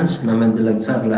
Students நம்ம இந்த லெக்சர்ல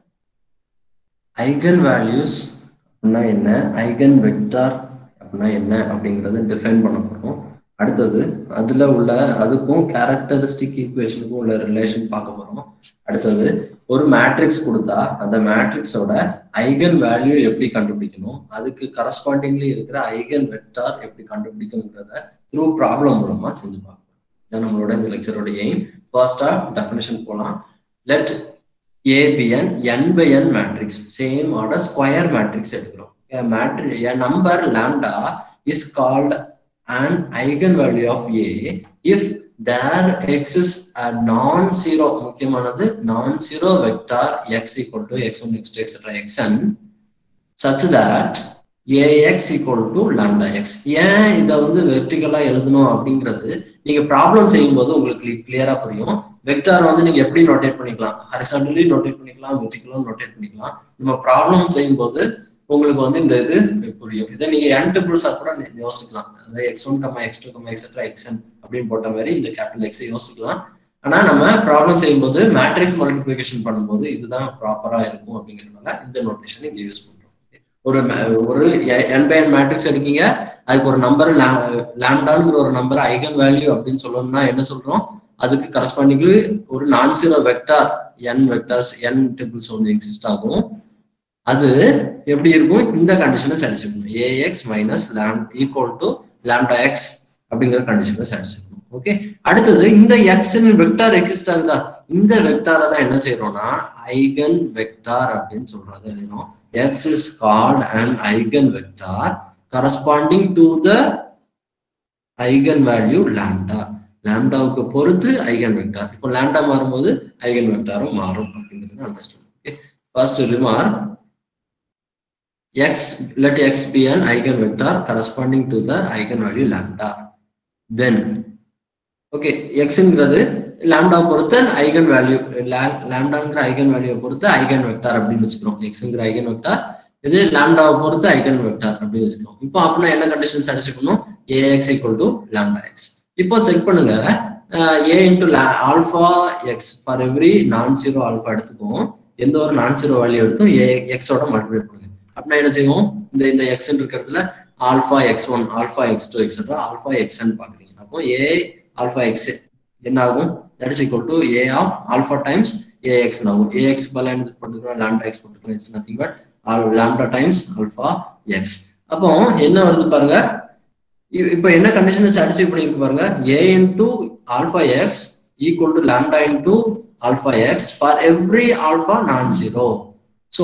eigen values அப்படின்னா என்ன ஐகன் வெக்டார் அப்படின்னா என்ன அப்படிங்கறத டிஃபைன் பண்ண போறோம் அடுத்தது அதுல உள்ள அதுக்கும் கேரக்டரிஸ்டிக் ஈக்குவேஷனுக்கும் உள்ள ரிலேஷன் பார்க்க போறோம் அடுத்தது ஒரு மேட்ரிக்ஸ் கொடுத்தா அந்த மேட்ரிக்ஸோட ஐகன் வேல்யூ எப்படி கண்டுபிடிக்கணும் அதுக்கு கரஸ்பாண்டிங்லி இருக்கிற ஐகன் வெக்டார் எப்படி கண்டுபிடிக்கணுங்கிறத த்ரூ ப்ராப்ளம் மூலமா செஞ்சு பார்க்கணும் இதான் நம்மளோட இந்த லெக்சரோட எய்ம் ஃபர்ஸ்டா டெஃபினேஷன் போலாம் let A be an n by n matrix same order square matrix எடுக்கிறோம் மேட்ரி a number lambda is called an eigenvalue of a if there exists a non-zero முக்கியமானது non-zero vector x equal to x1 x2 etc xn such that ax equal to lambda x ஏன் இதை வந்து வெர்டிகலா எழுதணும் அப்படிங்கிறது நீங்க problem செய்யும்போது உங்களுக்கு கிளியரா புரியும் வெக்டார் வந்து நீங்க எப்படி நோட்டேட் பண்ணிக்கலாம் ஹரிசாண்டலி நோட்டேட் பண்ணிக்கலாம் வெர்டிகலும் நோட்டேட் பண்ணிக்கலாம் நம்ம ப்ராப்ளம் செய்யும்போது உங்களுக்கு வந்து இந்த இது புரியும் இதை நீங்க என் டபிள்ஸா கூட யோசிக்கலாம் அதாவது x one comma x two comma etcetera x n அப்படின்னு போட்ட மாதிரி இந்த கேபிட்டல் எக்ஸ் யோசிக்கலாம் ஆனா நம்ம ப்ராப்ளம் செய்யும்போது மேட்ரிக்ஸ் மல்டிபிளிகேஷன் பண்ணும்போது இதுதான் ப்ராப்பரா இருக்கும் அப்படிங்கிறதுனால இந்த நோட்டேஷன் இங்க யூஸ் பண்றோம் ஒரு ஒரு என் பை என் மேட்ரிக்ஸ் எடுக்கீங்க அதுக்கு ஒரு நம்பர் லேம்டாங்கிற ஒரு நம்பர் ஐகன் வேல்யூ அப்படின்னு சொல்லணும்னா என்ன சொல்றோம் அதுக்கு கரஸ்பாண்டிங்லி ஒரு non zero vector n vectors n tuples ஒன்று எக்ஸிஸ்ட் ஆகும் அது எப்படி இருக்கும் இந்த கண்டிஷனை சாட்டிஸ்ஃபை பண்ணும் ஏஎக்ஸ் மைனஸ் லேம் ஈக்குவல் டு லேம்டா எக்ஸ் அப்படிங்கிற கண்டிஷனை சாட்டிஸ்ஃபை பண்ணும் ஓகே அடுத்தது இந்த எக்ஸ் வெக்டார் எக்ஸிஸ்ட் ஆகுதா இந்த வெக்டாரை தான் என்ன செய்யறோம்னா ஐகன் வெக்டார் அப்படின்னு சொல்றோம் அதை எழுதணும் x is called an eigen vector corresponding to the eigen value lambda லேம்டாவுக்கு பொறுத்து ஐகன் வெக்டார் இப்போ லேம்டா மாறும்போது ஐகன் வெக்டாரும் மாறும் அப்படிங்கிறது understand okay first remark x let x be an eigenvector corresponding to the eigenvalue lambda then okay xங்கிறது lambda பொறுத்து eigen value லாம்டாங்கிற ஐகன் வேல்யூ பொறுத்து ஐகன் வெக்டார் அப்படின்னு வச்சுக்கிறோம் எக்ஸ்ங்கிற ஐகன் வெக்டார் இது லாம்டாவை பொறுத்து ஐகன் வெக்டார் அப்படின்னு வச்சுக்கிறோம் இப்போ அப்படின்னா என்ன கண்டிஷன் சாட்டிஸ்ஃபை பண்ணும் A x equal to lambda x இப்போ செக் பண்ணுங்க A into alpha x for every non zero alpha எடுத்துக்கும் எந்த ஒரு நான் ஜீரோ வேல்யூ எடுத்தும் ஏ எக்ஸோட மல்டிப்ளை பண்ணுங்க அப்படின்னா என்ன செய்வோம் இந்த இந்த எக்ஸ் இருக்கிறதுல alpha x one alpha x two etcetera alpha எக்ஸ்ன்னு பாக்குறீங்க அப்போ ஏ ஆல்ஃபா எக்ஸ் என்ன ஆகும் that is equal to A of alpha times A x ஆகும் ஏ எக்ஸ் பல என்ன போட்டுக்கிறோம் லாம்டா எக்ஸ் போட்டுக்கிறோம் it's nothing but lambda times alpha x அப்போ என்ன வருது பாருங்க இப்போ என்ன கண்டிஷனை சாட்டிஸ்ஃபை பண்ணிருக்கு பாருங்க A into alpha x equal to lambda into alpha x for every alpha non zero so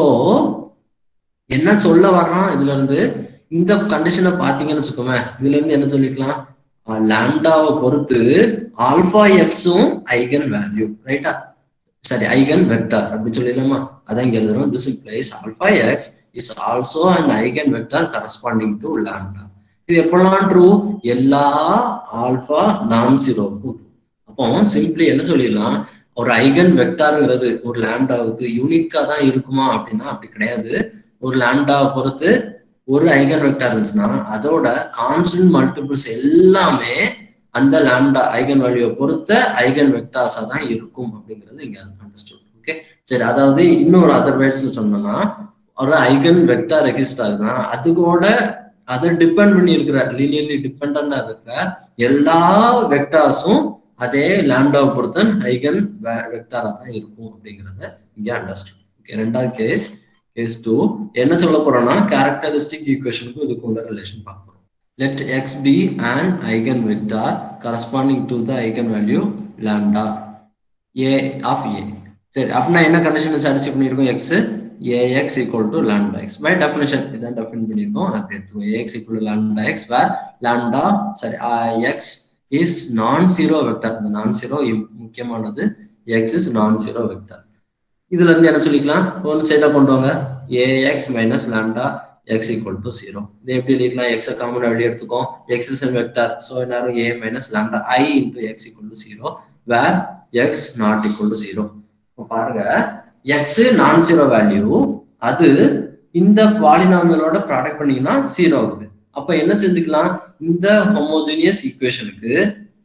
என்ன சொல்ல வர்றான் இதுல இருந்து இந்த கண்டிஷனை பாத்தீங்கன்னு வச்சுக்கோமே இதுல இருந்து என்ன சொல்லிக்கலாம் லாம்டாவை பொறுத்து ஆல்பா எக்ஸும் ஐகன் வேல்யூ ரைட்டா சரி ஐகன் வெக்டார் அப்படின்னு சொல்லிடலாமா அதான் இங்க எழுதுறோம் this implies alpha x is also an eigen vector corresponding to lambda இது எப்பெல்லாம் ட்ரூ எல்லா ஆல்பா நான் ஜீரோக்கும் அப்போ சிம்பிளி என்ன சொல்லிடலாம் ஒரு ஐகன் வெக்டாருங்கிறது ஒரு லேம்டாவுக்கு யூனிக்கா தான் இருக்குமா அப்படின்னா அப்படி கிடையாது ஒரு லேம்டாவை பொறுத்து ஒரு ஐகன் வெக்டார் இருந்துச்சுன்னா அதோட கான்ஸ்டன்ட் மல்டிபிள்ஸ் எல்லாமே அந்த லேம்டா ஐகன் வேல்யூவை பொறுத்த ஐகன் வெக்டார்ஸா தான் இருக்கும் அப்படிங்கிறது இங்க அண்டர்ஸ்டுட் ஓகே சரி அதாவது இன்னொரு அதர் வேர்ட்ஸ்ல சொன்னோம்னா ஒரு ஐகன் வெக்டார் எக்ஸிஸ்ட் ஆகுதுன்னா அதுக்கோட அதை டிபெண்ட் பண்ணி இருக்கிற லீனியர்லி டிபெண்டா இருக்கிற எல்லா வெக்டார்ஸும் அதே லேம்டாவை பொறுத்த ஐகன் வெக்டாரா தான் இருக்கும் அப்படிங்கிறத இங்க அண்டர்ஸ்டுட் ஓகே ரெண்டாவது கேஸ் கேஸ் டூ என்ன சொல்ல போறோம்னா கேரக்டரிஸ்டிக் ஈக்குவேஷனுக்கும் இதுக்கு உள்ள ரிலேஷன் பார்க்க போறோம் let x be and eigen vector corresponding to the eigen value lambda A of A சரி அப்படின்னா என்ன கண்டிஷனை சாட்டிஸ்ஃபை பண்ணியிருக்கோம் x A x equal to lambda x by definition இதான் டெஃபின் பண்ணியிருக்கோம் அப்படி எடுத்துக்கோ A x equal to lambda x where lambda சரி x is non zero vector இந்த நான் ஜீரோ முக்கியமானது x is non zero vector இதுல இருந்து என்ன சொல்லிக்கலாம் ஒன் சைடா கொண்டு வாங்க A x minus lambda x equal to zero இது எப்படி எழுதிக்கலாம் எக்ஸ் காமன் வெளியே எடுத்துக்கோ எக்ஸ் இஸ் வெக்டார் ஸோ என்ன A minus lambda I into x equal to zero where x not equal to zero பாருங்க எக்ஸ் நான் ஜீரோ வேல்யூ அது இந்த பாலினாமியலோட product பண்ணீங்கன்னா ஜீரோ ஆகுது அப்ப என்ன செஞ்சுக்கலாம் இந்த ஹோமோஜினியஸ் ஈக்குவேஷனுக்கு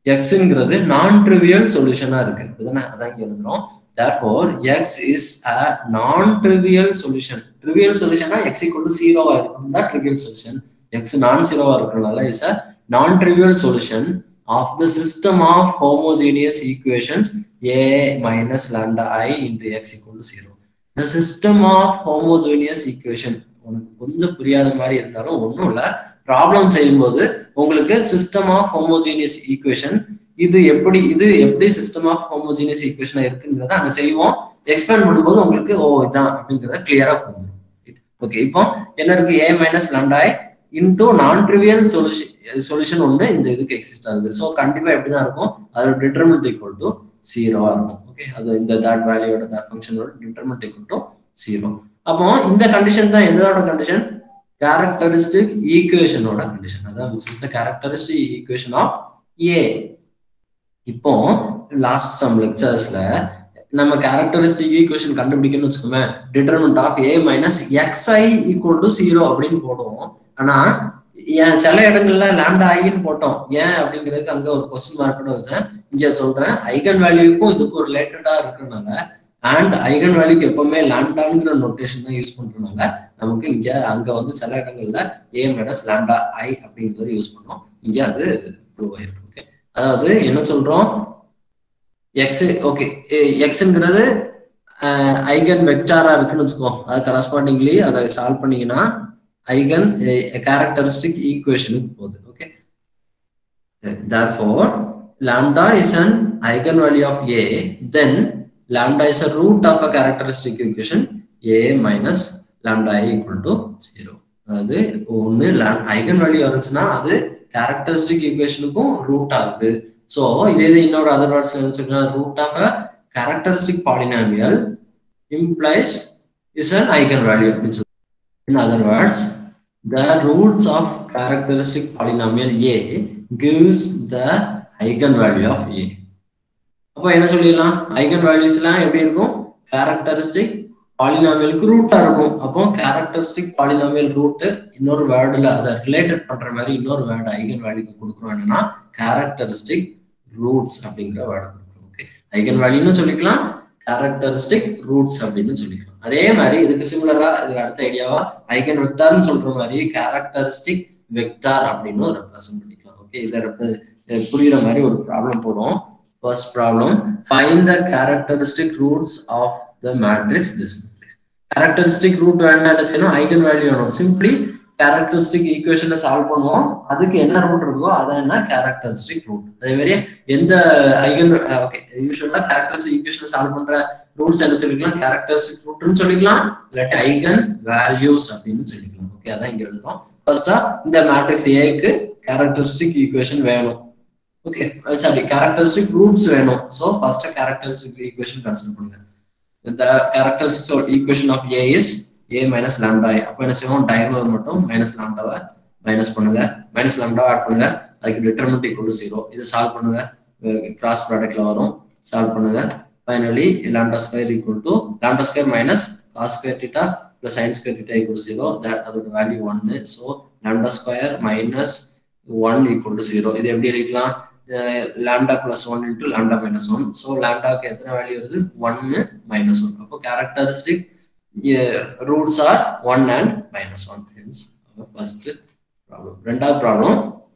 எக்ஸ்ங்கிறது நான் ட்ரிவியல் சொல்யூஷனா இருக்கு இதுதானே அதான் இங்க எழுதுறோம் therefore x is a non-trivial solution trivial solutionனா x equal to 0 ஆ இருக்கும் தான் trivial solution x நான் ஜீரோவா இருக்கிறதுனால is a non-trivial solution of the system of homogeneous equations a minus lambda i into x equal to 0 the system of homogeneous equation உனக்கு கொஞ்சம் புரியாத மாதிரி இருந்தாலும் ஒன்றும் இல்லை ப்ராப்ளம் செய்யும்போது உங்களுக்கு சிஸ்டம் ஆஃப் ஹோமோஜீனியஸ் ஈக்குவேஷன் இது எப்படி இது எப்படி சிஸ்டம் ஆஃப் ஹோமோஜீனியஸ் ஈக்குவேஷனா இருக்குங்கிறத அங்க செய்வோம் எக்ஸ்பேண்ட் பண்ணும்போது உங்களுக்கு ஓ இதான் அப்படிங்கிறத கிளியரா புரிஞ்சிடும் ஓகே இப்போ என்ன இருக்கு A minus lambda I into non trivial solution solution ஒன்று இந்த இதுக்கு எக்ஸிஸ்ட் ஆகுது ஸோ கண்டிப்பா எப்படிதான் இருக்கும் அதோட டிட்டர்மெண்ட் ஈக்குவல் டு ஜீரோவா இருக்கும் ஓகே அது இந்த தட் வேல்யூட தட் ஃபங்க்ஷனோட டிட்டர்மெண்ட் ஈக்குவல் டு ஜீரோ அப்போ இந்த கண்டிஷன் தான் எதோட கண்டிஷன் கேரக்டரிஸ்டிக் ஈக்குவேஷனோட கண்டிஷன் அதான் which is the characteristic equation of A இப்போ லாஸ்ட் சம் லெக்சர்ஸ்ல நம்ம கேரக்டரிஸ்டிக் ஈக்குவேஷன் கண்டுபிடிக்கணும்னு வச்சுக்கோமே determinant of A minus X I equal to zero அப்படின்னு போடுவோம் ஆனா ஏன் சில இடங்கள்ல லேம்டா ஐன்னு போட்டோம் ஏன் அப்படிங்கிறதுக்கு அங்க ஒரு கொஸ்டின் மார்க்கோட வச்சேன் இங்க சொல்றேன் ஐகன் வேல்யூக்கும் இதுக்கும் ரிலேட்டடா இருக்கிறதுனால அண்ட் ஐகன் வேல்யூக்கு எப்பவுமே லேம்டாங்கிற நோட்டேஷன் தான் யூஸ் பண்றதுனால நமக்கு இங்க அங்க வந்து சில இடங்கள்ல ஏ மைனஸ் லேம்டா ஐ அப்படிங்கறத யூஸ் பண்ணோம் இங்க அது ப்ரூவ் ஆயிருக்கு ஓகே அதாவது என்ன சொல்றோம் எக்ஸ் ஓகே எக்ஸ்ங்கிறது ஐகன் வெக்டாரா இருக்குன்னு வச்சுக்கோ அது கரஸ்பாண்டிங்லி அதை சால்வ் பண்ணீங்கன்னா ஐகன் கேரக்டரிஸ்டிக் ஈக்குவேஷனுக்கு போகுது okay therefore lambda is an eigenvalue of a then lambda is a root of a characteristic equation a minus lambda i equal to 0 அதாவது ஒன்று ஐகன் வேல்யூ இருந்துச்சுன்னா அது கேரக்டரிஸ்டிக் ஈக்குவேஷனுக்கும் ரூட் ஆகுது ஸோ இதே இது இன்னொரு அதர் வேர்ட்ஸ்ல என்ன சொல்றேன் root of a characteristic polynomial implies is an eigen value அப்படின்னு சொல்லி in other words the roots of characteristic polynomial A gives the eigen value of A அப்போ என்ன சொல்லிடலாம் ஐகன் வேல்யூஸ்லாம் எப்படி இருக்கும் கேரக்டரிஸ்டிக் பாலினாமியலுக்கு ரூட்டா இருக்கும் அப்போ கேரக்டரிஸ்டிக் பாலினாமியல் ரூட் இன்னொரு வேர்டுல அதை ரிலேட்டட் பண்ற மாதிரி இன்னொரு வேர்டு ஐகன் வேல்யூக்கு கொடுக்குறோம் என்னன்னா கேரக்டரிஸ்டிக் ரூட்ஸ் அப்படிங்கிற வேர்டு கொடுக்குறோம் ஓகே ஐகன் வேல்யூன்னு சொல்லிக்கலாம் கேரக்டரிஸ்டிக் ரூட்ஸ் அப்படின்னு சொல்லிக்கலாம் அதே மாதிரி இதுக்கு சிமிலரா இதுக்கு அடுத்த ஐடியாவா ஐகன் வெக்டார்னு சொல்ற மாதிரி கேரக்டரிஸ்டிக் வெக்டார் அப்படின்னு ரெப்ரசென்ட் பண்ணிக்கலாம் ஓகே இதை புரியுற மாதிரி ஒரு ப்ராப்ளம் போடும் First problem, find the characteristic roots of the matrix this matrix. Characteristic root வேணும் என்ன செய்யணும் ஐகன் வேல்யூ வேணும் சிம்பிளி கேரக்டரிஸ்டிக் ஈக்குவேஷனை சால்வ் பண்ணுவோம் அதுக்கு என்ன ரூட் இருக்கோ அதான் என்ன கேரக்டரிஸ்டிக் ரூட் அதே மாதிரி எந்த ஐகன் ஓகே யூஸ்வலா கேரக்டரிஸ்டிக் ஈக்குவேஷனை சால்வ் பண்ற ரூட்ஸ் என்ன சொல்லிக்கலாம் கேரக்டரிஸ்டிக் ரூட்னு சொல்லிக்கலாம் இல்லாட்டி ஐகன் வேல்யூஸ் அப்படின்னு சொல்லிக்கலாம் ஓகே அதான் இங்க எழுதுறோம் ஃபர்ஸ்டா இந்த மேட்ரிக்ஸ் ஏக்கு கேரக்டரிஸ்டிக் ஈக்குவேஷன் வேணும் ஓகே சாரி கேரக்டரிஸ்டிக் ரூட்ஸ் வேணும் so first characteristic equation consider பண்ணுங்க இந்த characteristic equation of A is A minus lambda அப்போ என்ன செய்வோம் டயகனல் மட்டும் மைனஸ் லாம்டாவை மைனஸ் பண்ணுங்க மைனஸ் லாம்டாவை ஆட் பண்ணுங்க அதுக்கு டிட்டர்மெண்ட் ஈக்குவல் டு ஜீரோ இதை சால்வ் பண்ணுங்க கிராஸ் ப்ராடக்ட்ல வரும் சால்வ் பண்ணுங்க finally lambda square equal to lambda square minus cos square theta plus sine square theta equal zero that அதோட வேல்யூ ஒன்னு so lambda square minus one equal to zero இது எப்படி எழுதிக்கலாம் lambda plus one into lambda minus one so லாம்டாக்கு எத்தனை value வருது ஒன்னு minus one அப்போ characteristic roots are one and minus one hence first problem ரெண்டாவது ப்ராப்ளம்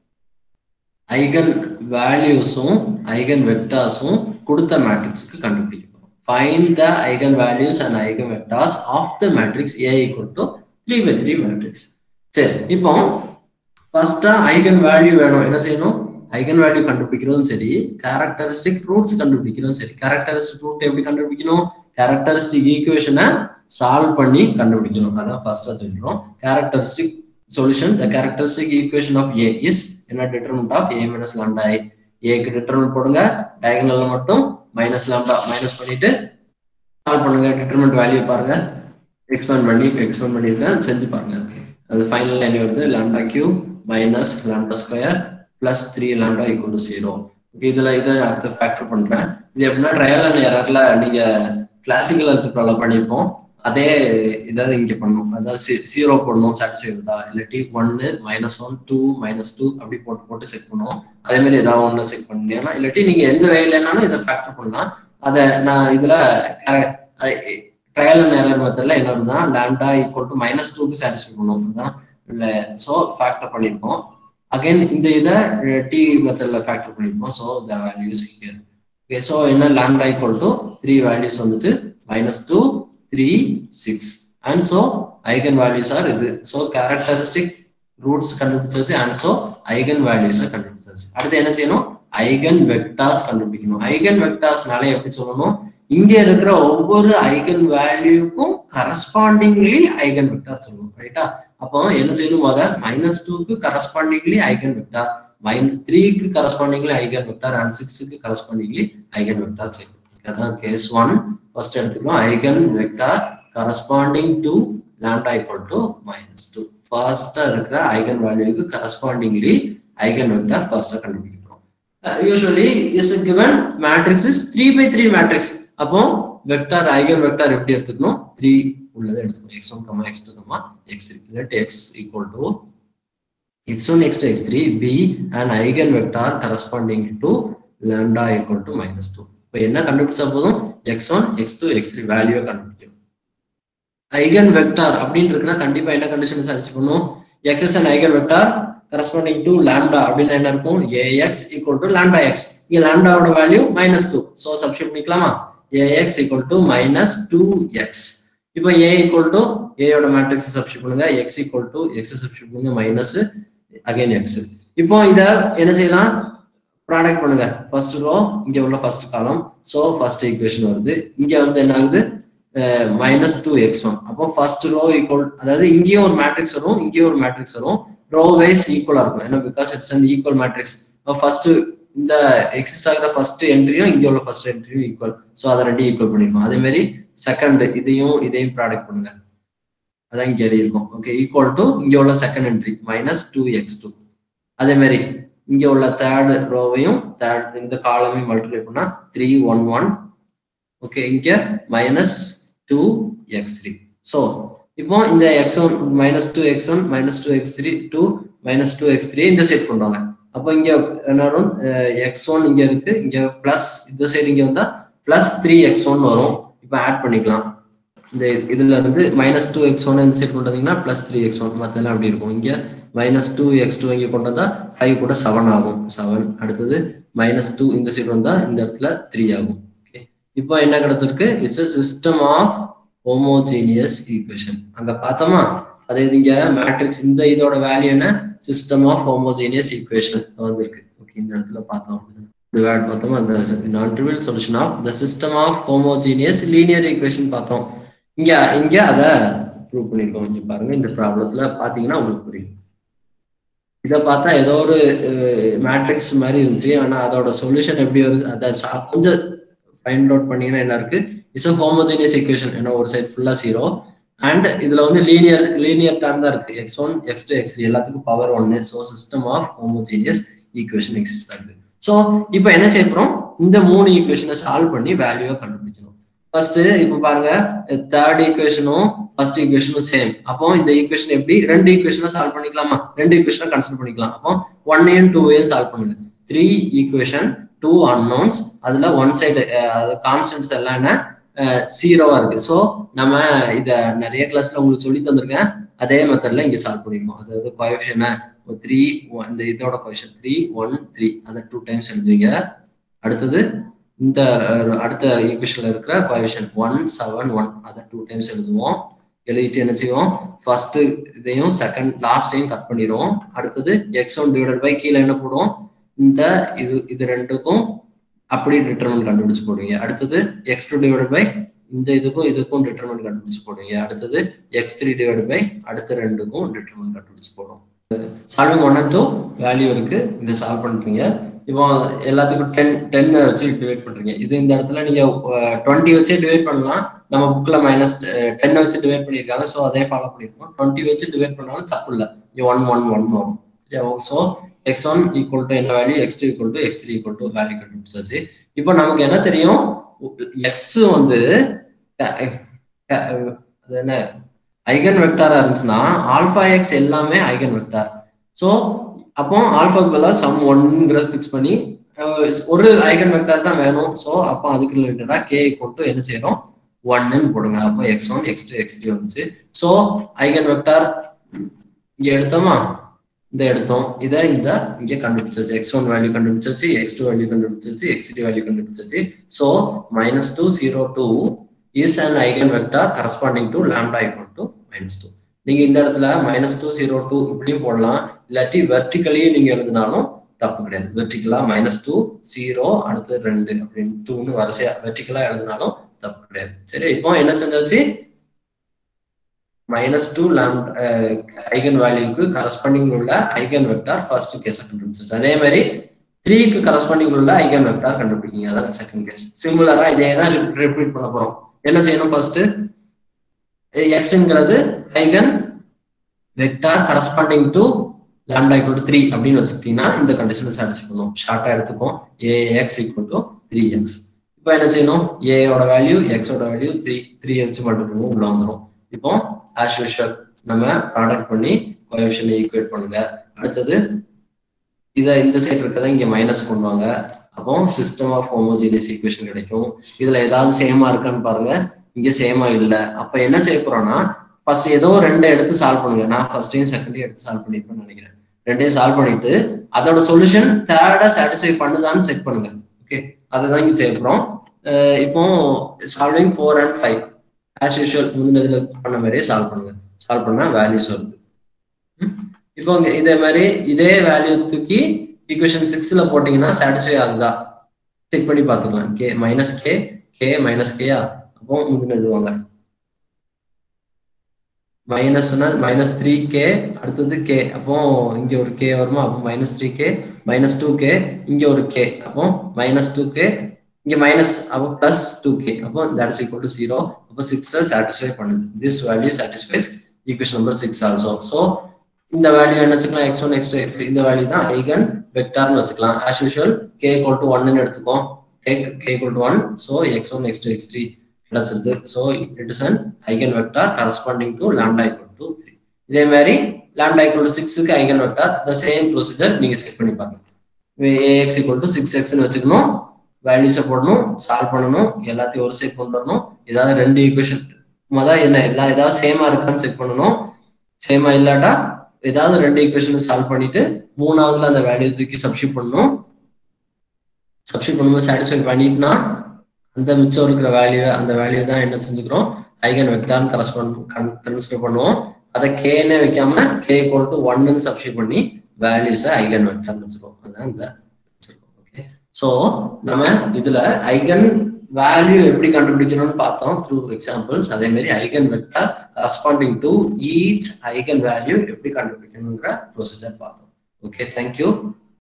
ஐகன் வேல்யூஸும் ஐகன் வெக்டார்ஸும் கொடுத்த மேட்ரிக்ஸுக்கு கண்டுபிடிக்கணும் find the eigen values and eigen vectors of the matrix A equal to three by three matrix சரி இப்போ ஃபர்ஸ்டா ஐகன் வேல்யூ வேணும் என்ன செய்யணும் ஐகன் வேல்யூ கண்டுபிடிக்கிறதும் சரி கேரக்டரிஸ்டிக் ரூட்ஸ் கண்டுபிடிக்கிறதும் சரி கேரக்டரிஸ்டிக் ரூட் எப்படி கண்டுபிடிக்கணும் கேரக்டரிஸ்டிக் ஈக்குவேஷனை சால்வ் பண்ணி கண்டுபிடிக்கணும் அதான் ஃபர்ஸ்டா சொல்றோம் characteristic solution the characteristic equation of A is என்ன determinant of A minus lambda I ஏக்கு டிட்டர்மெண்ட் போடுங்க டயகனல்ல மட்டும் மைனஸ் லாம்டா மைனஸ் பண்ணிட்டு சால்வ் பண்ணுங்க டிட்டர்மெண்ட் வேல்யூ பாருங்க எக்ஸ்பேண்ட் பண்ணி எக்ஸ்பேண்ட் பண்ணியிருக்கேன் செஞ்சு பாருங்க ஓகே அது ஃபைனல் என்ன வருது lambda cube minus lambda square plus three lambda equal to zero okay இதுல இதை அடுத்து ஃபேக்டர் பண்றேன் இது எப்படின்னா ட்ரையல் அண்ட் எரர்ல நீங்க கிளாசிக்கல் அல்ஜிப்ரால பண்ணியிருப்போம் அதே இதாவது இங்க பண்ணணும் அதாவது ஜீரோ பண்ணணும் சாட்டிஸ்ஃபை வருதா இல்லாட்டி ஒன்னு minus one two minus two அப்படி போட்டு போட்டு செக் பண்ணுவோம் அதே மாதிரி ஏதாவது ஒன்று செக் பண்ணிங்கன்னா இல்லாட்டி நீங்க எந்த வேலையிலனாலும் இதை ஃபேக்டர் பண்ணலாம் அதை நான் இதுல ட்ரையல் அண்ட் எரர் மெத்தட்ல என்ன இருந்தா லேம்டா ஈக்குவல் டு மைனஸ் டூக்கு சாட்டிஸ்ஃபை பண்ணுவோம் தான் இல்லை ஸோ ஃபேக்டர் பண்ணியிருக்கோம் அகைன் இந்த இதை டி மெத்தட்ல ஃபேக்டர் பண்ணியிருக்கோம் so the values here okay so என்ன lambda equal to three values வந்துட்டு minus two three six and so eigen values are இது ஸோ கேரக்டரிஸ்டிக் ரூட்ஸ் கண்டுபிடிச்சாச்சு அண்ட் ஸோ ஐகன் வேல்யூஸை கண்டுபிடிச்சாச்சு அடுத்து என்ன செய்யணும் ஐகன் வெக்டார்ஸ் கண்டுபிடிக்கணும் ஐகன் வெக்டார்ஸ்னாலே எப்படி சொல்லணும் இங்க இருக்கிற ஒவ்வொரு ஐகன் வேல்யூக்கும் கரஸ்பாண்டிங்லி ஐகன் வெக்டார் சொல்லணும் ரைட்டா அப்போ என்ன செய்யணும் முத மைனஸ் டூக்கு கரஸ்பாண்டிங்லி ஐகன் வெக்டார் மைன் த்ரீக்கு கரஸ்பாண்டிங்லி ஐகன் வெக்டார் அண்ட் சிக்ஸுக்கு கரஸ்பாண்டிங்லி ஐகன் வெக்டார் செய்யணும் அதான் கேஸ் ஒன் ஃபர்ஸ்ட் எடுத்துக்கலாம் eigen vector corresponding to lambda equal to minus two ஃபர்ஸ்டா இருக்கிற ஐகன் வேல்யூக்கு கரஸ்பாண்டிங்லி ஐகன் வெக்டார் ஃபர்ஸ்டா கண்டுபிடிக்கிறோம் usually is given matrix is three by three matrix அப்போ வெக்டார் ஐகன் வெக்டார் எப்படி எடுத்துக்கணும் த்ரீ உள்ளதை எடுத்துக்கணும் X one comma X two comma X three let X equal to X one X two X three be and eigen vector corresponding to lambda equal to minus two இப்போ என்ன கண்டுபிடிச்சா போதும் X one X two X three வேல்யூவை கண்டுபிடிக்கணும் eigen vector அப்படின்னு இருக்குன்னா கண்டிப்பா என்ன கண்டிஷன் சாட்டிஸ்ஃபை பண்ணும் எக்ஸஸ் and eigen vector corresponding to lambda அப்படின்னு என்ன இருக்கும் AX equal to lambda X இங்க லாம்டாவோட value minus two so substitute பண்ணிக்கலாமா AX equal to minus two X இப்போ ஏ ஈக்குவல் டு ஏயோட மேட்ரிக்ஸ் சப்ஸ்டியூட் பண்ணுங்க X equal to X substitute பண்ணுங்க மைனஸ் அகைன் எக்ஸ் இப்போ இத என்ன செய்யலாம் ப்ராடக்ட் பண்ணுங்க ஃபர்ஸ்ட் ரோ இங்க உள்ள first column so first equation வருது இங்க வந்து என்ன ஆகுது மைனஸ் டூ எக்ஸ் ஒன் அப்போ ஃபர்ஸ்ட் ரோ ஈக்குவல் அதாவது இங்கேயும் ஒரு மேட்ரிக்ஸ் வரும் இங்கேயும் ஒரு மேட்ரிக்ஸ் வரும் ரோ வைஸ் ஈக்குவலா இருக்கும் ஏன்னா because it's and equal matrix first இந்த எக்ஸிஸ்ட் ஆகிற ஃபர்ஸ்ட் என்ட்ரியும் இங்கே உள்ள ஃபர்ஸ்ட் என்ட்ரியும் ஈக்குவல் ஸோ அதை ரெண்டையும் ஈக்குவல் பண்ணிருக்கோம் அதே மாதிரி செகண்ட் இதையும் இதையும் ப்ராடக்ட் பண்ணுங்க அதான் இங்கே எழுதியிருக்கோம் ஓகே ஈக்குவல் டு இங்கே உள்ள second entry minus two X two அதே மாதிரி இங்கே உள்ள தேர்ட் ரோவையும் தேர்ட் இந்த காலமையும் மல்டிப்ளை பண்ணா த்ரீ ஒன் ஒன் ஓகே இங்கே minus two X three so இப்போ இந்த X one minus two X one minus two X three two minus two X three இந்த சைட் கொண்டு அப்போ இங்க என்ன வரும் எக்ஸ் ஒன் இங்க இருக்கு இங்க பிளஸ் இந்த சைடு இங்க வந்தா பிளஸ் த்ரீ எக்ஸ் ஒன் வரும் இப்போ ஆட் பண்ணிக்கலாம் இந்த இதுல இருந்து மைனஸ் டூ எக்ஸ் ஒன் இந்த சைடு கொண்டு வந்தீங்கன்னா பிளஸ் த்ரீ எக்ஸ் ஒன் மற்றெல்லாம் அப்படி இருக்கும் இங்க மைனஸ் டூ எக்ஸ் டூ இங்க கொண்டு வந்தா ஃபைவ் கூட செவன் ஆகும் செவன் அடுத்தது மைனஸ் டூ இந்த சைடு வந்தா இந்த இடத்துல த்ரீ ஆகும் ஓகே இப்போ என்ன கிடைச்சிருக்கு it's a system of homogeneous equation அங்க பார்த்தோமா அதே இங்க மேட்ரிக்ஸ் இந்த இதோட வேல்யூ என்ன சிஸ்டம் ஆஃப் ஹோமோஜீனியஸ் ஈக்குவேஷன் வந்திருக்கு ஓகே இந்த இடத்துல பார்த்தோம் டிவைட் பார்த்தோம் அந்த non trivial solution of the system of homogeneous linear equation பார்த்தோம் இங்க இங்க அதை ப்ரூவ் பண்ணிருக்கோம் இங்க பாருங்க இந்த ப்ராப்ளத்துல பாத்தீங்கன்னா உங்களுக்கு புரியும் இதை பார்த்தா ஏதோ ஒரு மேட்ரிக்ஸ் மாதிரி இருந்துச்சு ஆனா அதோட சொல்யூஷன் எப்படி வருது அதை கொஞ்சம் ஃபைண்ட் அவுட் பண்ணீங்கன்னா என்ன இருக்கு இஸ் ஹோமோஜினியஸ் ஈக்குவேஷன் ஏன்னா ஒரு சைட் ஃபுல்லா ஜீரோ அண்ட் இதுல வந்து லீனியர் லீனியர் டேர்ம் தான் இருக்கு X one X two X three எல்லாத்துக்கும் பவர் ஒன்னு so system of homogeneous equation exist ஆகுது ஸோ இப்போ என்ன செய்ய போறோம் இந்த மூணு ஈக்குவேஷனை சால்வ் பண்ணி வேல்யூவை கண்டுபிடிக்கணும் ஃபர்ஸ்ட் இப்போ பாருங்க தேர்ட் ஈக்குவேஷனும் ஃபர்ஸ்ட் ஈக்குவேஷனும் சேம் அப்போ இந்த ஈக்குவேஷன் எப்படி ரெண்டு ஈக்குவேஷனை சால்வ் பண்ணிக்கலாமா ரெண்டு ஈக்குவேஷனை கன்சிடர் பண்ணிக்கலாம் அப்போ ஒன் ஏன் டூ ஏன் சால்வ் பண்ணுங்க த்ரீ ஈக்குவேஷன் டூ அன்னோன்ஸ் அதுல ஒன் சைடு கான்ஸ்டன்ட்ஸ் எல்லாம் என்ன ஜீரோவா இருக்கு ஸோ நம்ம இத நிறைய கிளாஸ்ல உங்களுக்கு சொல்லி தந்திருக்கேன் அதே மெத்தட்ல இங்க சால்வ் பண்ணிருக்கோம் அதாவது கொயஃபிஷனை த்ரீ இந்த இதோட கொயஷன் த்ரீ ஒன் த்ரீ அதை டூ டைம்ஸ் எழுதுவீங்க அடுத்தது இந்த அடுத்த ஈக்குவேஷன்ல இருக்கிற கொயஷன் ஒன் செவன் ஒன் அதை டூ டைம்ஸ் எழுதுவோம் எழுதிட்டு என்ன செய்வோம் ஃபர்ஸ்ட் இதையும் செகண்ட் லாஸ்டையும் கட் பண்ணிடுவோம் அடுத்தது எக்ஸ் ஒன் டிவைடட் பை கீழே என்ன போடுவோம் இந்த இது இது ரெண்டுக்கும் அப்படி டிட்டர்மெண்ட் கண்டுபிடிச்சு போடுவீங்க அடுத்தது எக்ஸ் டூ டிவைட் பை இந்த இதுக்கும் இதுக்கும் டிட்டர்மெண்ட் கண்டுபிடிச்சு போடுவீங்க அடுத்தது எக்ஸ் த்ரீ டிவைட் பை அடுத்த ரெண்டுக்கும் டிட்டர்மெண்ட் கண்டுபிடிச்சு போடும் solving one and two value இருக்கு இதை சால்வ் பண்றீங்க இப்போ எல்லாத்துக்கும் டென் டென்னை வச்சு டிவைட் பண்றீங்க இது இந்த இடத்துல நீங்க டுவெண்ட்டி வச்சு டிவைட் பண்ணலாம் நம்ம புக்ல மைனஸ் டென்னை வச்சு டிவைட் பண்ணியிருக்காங்க ஸோ அதே ஃபாலோ பண்ணிருக்கோம் டுவெண்ட்டி வச்சு டிவைட் பண்ணாலும் தப்பு இல்லை ஒன் ஒன் ஒன் வரும் சரியா so X one equal to என்ன value X two equal to X three equal to value கண்டுபிடிச்சாச்சு இப்போ நமக்கு என்ன தெரியும் எக்ஸ் வந்து அது என்ன ஐகன் வெக்டாரா இருந்துச்சுன்னா ஆல்ஃபா எக்ஸ் எல்லாமே ஐகன் வெக்டார் ஸோ அப்போ ஆல்ஃபாக்கு பதிலாக சம் ஒன்ங்கிறத ஃபிக்ஸ் பண்ணி அஹ், ஒரு ஐகன் வெக்டார் தான் வேணும் ஸோ அப்போ அதுக்கு ரிலேட்டடா கே கொண்டு என்ன செய்யறோம் ஒன்னு போடுங்க அப்போ X one X two X three வந்துச்சு ஸோ ஐகன் வெக்டார் இங்க எடுத்தோமா இந்த எடுத்தோம் இதை இந்த இங்க கண்டுபிடிச்சாச்சு எக்ஸ் ஒன் வேல்யூ கண்டுபிடிச்சாச்சு எக்ஸ் டூ வேல்யூ கண்டுபிடிச்சாச்சு எக்ஸ் த்ரீ வேல்யூ கண்டுபிடிச்சாச்சு so minus two zero two is an eigen vector corresponding to lambda equal to minus two நீங்க இந்த இடத்துல மைனஸ் டூ ஜீரோ டூ இப்படியும் போடலாம் இல்லாட்டி வெர்டிக்கலியும் நீங்க எழுதினாலும் தப்பு கிடையாது வெர்டிக்கலா மைனஸ் டூ ஜீரோ அடுத்து ரெண்டு அப்படின்னு டூன்னு வரிசையா வெர்டிக்கலா எழுதினாலும் தப்பு கிடையாது சரி இப்போ என்ன செஞ்சாச்சு மைனஸ் டூ ஐகன் வேல்யூக்கு கரஸ்பாண்டிங் உள்ள ஐகன் வெக்டார் ஃபர்ஸ்ட் கேஸ் கண்டுபிடிச்சிச்சு அதே மாதிரி த்ரீக்கு கரஸ்பாண்டிங் உள்ள ஐகன் வெக்டார் கண்டுபிடிக்கீங்க அதான் செகண்ட் கேஸ் சிமிலரா இதே தான் ரிப்பீட் பண்ண போறோம் என்ன செய்யணும் ஃபர்ஸ்ட் எக்ஸ்ங்கிறது eigen vector corresponding to lambda equal to three அப்படின்னு வச்சுக்கிட்டீங்கன்னா இந்த கண்டிஷனை சாட்டிஸ்ஃபை பண்ணும் ஷார்ட்டா எடுத்துக்கும் A X equal to three X இப்போ என்ன செய்யணும் ஏயோட வேல்யூ எக்ஸோட வேல்யூ த்ரீ த்ரீ வச்சு மட்டும் பண்ணுவோம் உள்ள வந்துடும் இப்போ ஆஸ் யூஷுவல் நம்ம ப்ராடக்ட் பண்ணி கோஎஃபிஷியன் ஈக்குவேட் பண்ணுங்க அடுத்தது இதை இந்த சைடு இருக்கிறத இங்க மைனஸ் கொண்டு வாங்க அப்போ சிஸ்டம் ஆஃப் ஹோமோஜினியஸ் ஈக்குவேஷன் கிடைக்கும் இதுல ஏதாவது சேமா இருக்கான்னு பாருங்க இங்க சேமா இல்ல அப்ப என்ன செய்ய போறோம்னா ஃபர்ஸ்ட் ஏதோ ரெண்டு எடுத்து சால்வ் பண்ணுங்க நான் ஃபர்ஸ்டையும் செகண்டையும் எடுத்து சால்வ் பண்ணிருப்பேன்னு நினைக்கிறேன் ரெண்டையும் சால்வ் பண்ணிட்டு அதோட சொல்யூஷன் தேர்டா சாட்டிஸ்ஃபை பண்ணுதான்னு செக் பண்ணுங்க ஓகே அதுதான் இங்க செய்ய போறோம் அஹ் இப்போ solving four and five as usual முந்தினதுல பண்ண மாதிரியே சால்வ் பண்ணுங்க சால்வ் பண்ணா வேல்யூஸ் வருது ம்? இப்போ இங்க இதே மாதிரி இதே வேல்யூ தூக்கி ஈக்குவேஷன் சிக்ஸ்ல போட்டீங்கன்னா சாட்டிஸ்ஃபை ஆகுதா செக் பண்ணி பார்த்துக்கலாம் K minus K K minus கேயா அப்போ முந்தினது வாங்க மைனஸ்னா மைனஸ் த்ரீ கே அடுத்தது கே அப்போ இங்க ஒரு கே வருமா அப்போ minus three K minus two K இங்க ஒரு கே அப்போ மைனஸ் டூ கே இங்க மைனஸ் அப்போ பிளஸ் டூ கே அப்போ that is equal to zero அப்போ சிக்ஸ் சாட்டிஸ்ஃபை பண்ணுது this value satisfies equation number six also so இந்த வேல்யூ என்ன வச்சுக்கலாம் X one X two X இந்த வேல்யூ தான் ஐகன் வெக்டார்னு வச்சுக்கலாம் as usual K equal to ஒன்னு எடுத்துக்கோம் take K equal to one so X one X two X three கிடைச்சிருது so it is an eigen vector corresponding to lambda equal to three இதே மாதிரி lambda equal to சிக்ஸுக்கு eigen vector the same procedure நீங்க check பண்ணி பாருங்க ax equal to six எக்ஸ்னு வச்சுக்கணும் வேல்யூஸை போடணும் சால்வ் பண்ணணும் எல்லாத்தையும் ஒரு சைட் கொண்டு வரணும் ஏதாவது ரெண்டு ஈக்குவேஷன் மொதல் என்ன எல்லாம் ஏதாவது சேமா இருக்கான்னு செக் பண்ணணும் சேமா இல்லாட்டா ஏதாவது ரெண்டு ஈக்குவேஷன் சால்வ் பண்ணிட்டு மூணாவதுல அந்த வேல்யூ தூக்கி சப்ஸ்டியூட் பண்ணணும் சப்ஸ்டியூட் பண்ணும்போது சாட்டிஸ்ஃபை பண்ணிட்டுனா அந்த மிச்சம் இருக்கிற வேல்யூ அந்த வேல்யூ தான் என்ன செஞ்சுக்கிறோம் ஐகன் வெக்டார்னு கரஸ்பாண்ட் கன்சிடர் பண்ணுவோம் அதை கேனே வைக்காம கே ஈக்குவல் டு ஒன்னு சப்ஸ்டியூட் பண்ணி வேல்யூஸை ஐகன் வெக்டார்னு வச்சிருக்கோம் அதான் இந்த ஓகே ஸோ நம்ம இதுல ஐகன் வேல்யூ எப்படி கண்டுபிடிக்கணும்னு பார்த்தோம் த்ரூ எக்ஸாம்பிள்ஸ் அதே மாதிரி eigen vector corresponding to each eigen value எப்படி கண்டுபிடிக்கணுங்கிற ப்ரொசீஜர் பார்த்தோம் ஓகே தேங்க்யூ